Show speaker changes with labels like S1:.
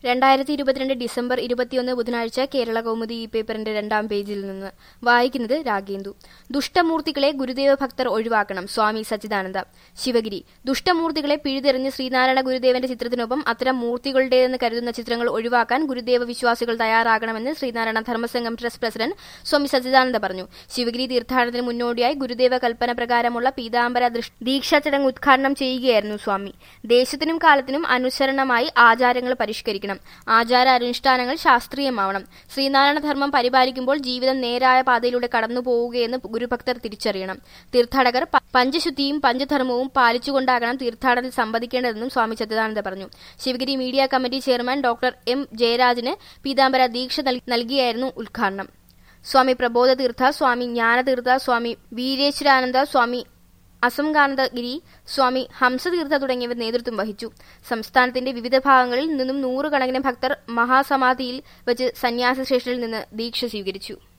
S1: രണ്ടായിരത്തി ഇരുപത്തിരണ്ട് ഡിസംബർ ഇരുപത്തിയൊന്ന് ബുധനാഴ്ച കേരള കൗമുദി ഈ പേപ്പറിന്റെ രണ്ടാം പേജിൽ നിന്ന് വായിക്കുന്നത് രാഗേന്ദു ദുഷ്ടമൂർത്തികളെ ഗുരുദേവ ഭക്തർ ഒഴിവാക്കണം സ്വാമി സച്ചിദാനന്ദ ശിവഗിരി ദുഷ്ടമൂർത്തികളെ പിഴുതെറിഞ്ഞ് ശ്രീനാരായണ ഗുരുദേവന്റെ ചിത്രത്തിനൊപ്പം അത്തരം മൂർത്തികളുടേതെന്ന് കരുതുന്ന ചിത്രങ്ങൾ ഒഴിവാക്കാൻ ഗുരുദേവ വിശ്വാസികൾ തയ്യാറാകണമെന്ന് ശ്രീനാരായണ ധർമ്മസംഘം ട്രസ്റ്റ് പ്രസിഡന്റ് സ്വാമി സച്ചിദാനന്ദ പറഞ്ഞു ശിവഗിരി തീർത്ഥാടനത്തിന് മുന്നോടിയായി ഗുരുദേവ കൽപ്പന പ്രകാരമുള്ള പീതാംബര ദൃഷ്- ദീക്ഷാ ചടങ്ങ് ഉദ്ഘാടനം ചെയ്യുകയായിരുന്നു സ്വാമി ദേശത്തിനും കാലത്തിനും അനുസരണമായി ആചാരങ്ങൾ പരിഷ്കരിക്കണം ആചാര അനുഷ്ഠാനങ്ങൾ ശാസ്ത്രീയമാവണം ശ്രീനാരായണ ധർമ്മം പരിപാലിക്കുമ്പോൾ ജീവിതം നേരായ പാതയിലൂടെ കടന്നു പോവുകയെന്ന് ഗുരുഭക്തർ തിരിച്ചറിയണം തീർത്ഥാടകർ പ- പഞ്ചശുദ്ധിയും പഞ്ചധർമ്മവും പാലിച്ചുകൊണ്ടാകണം തീർത്ഥാടനത്തിൽ സംവദിക്കേണ്ടതെന്നും സ്വാമി സച്ചിദാനന്ദ പറഞ്ഞു Sivagiri media committee chairman doctor M ജയരാജന് പീതാംബര ദീക്ഷ നൽ- നൽകിയായിരുന്നു ഉദ്ഘാടനം സ്വാമി പ്രബോധ തീർത്ഥ സ്വാമി ജ്ഞാനതീർത്ഥ സ്വാമി വീരേശ്വരാനന്ദ സ്വാമി അസംഗാനന്ദഗിരി സ്വാമി ഹംസതീർത്ഥ തുടങ്ങിയവർ നേതൃത്വം വഹിച്ചു സംസ്ഥാനത്തിന്റെ വിവിധ ഭാഗങ്ങളിൽ നിന്നും നൂറുകണക്കിന് ഭക്തർ മഹാസമാധിയിൽ വെച്ച് സന്യാസ സ്റ്റേഷനിൽ നിന്ന് ദീക്ഷ സ്വീകരിച്ചു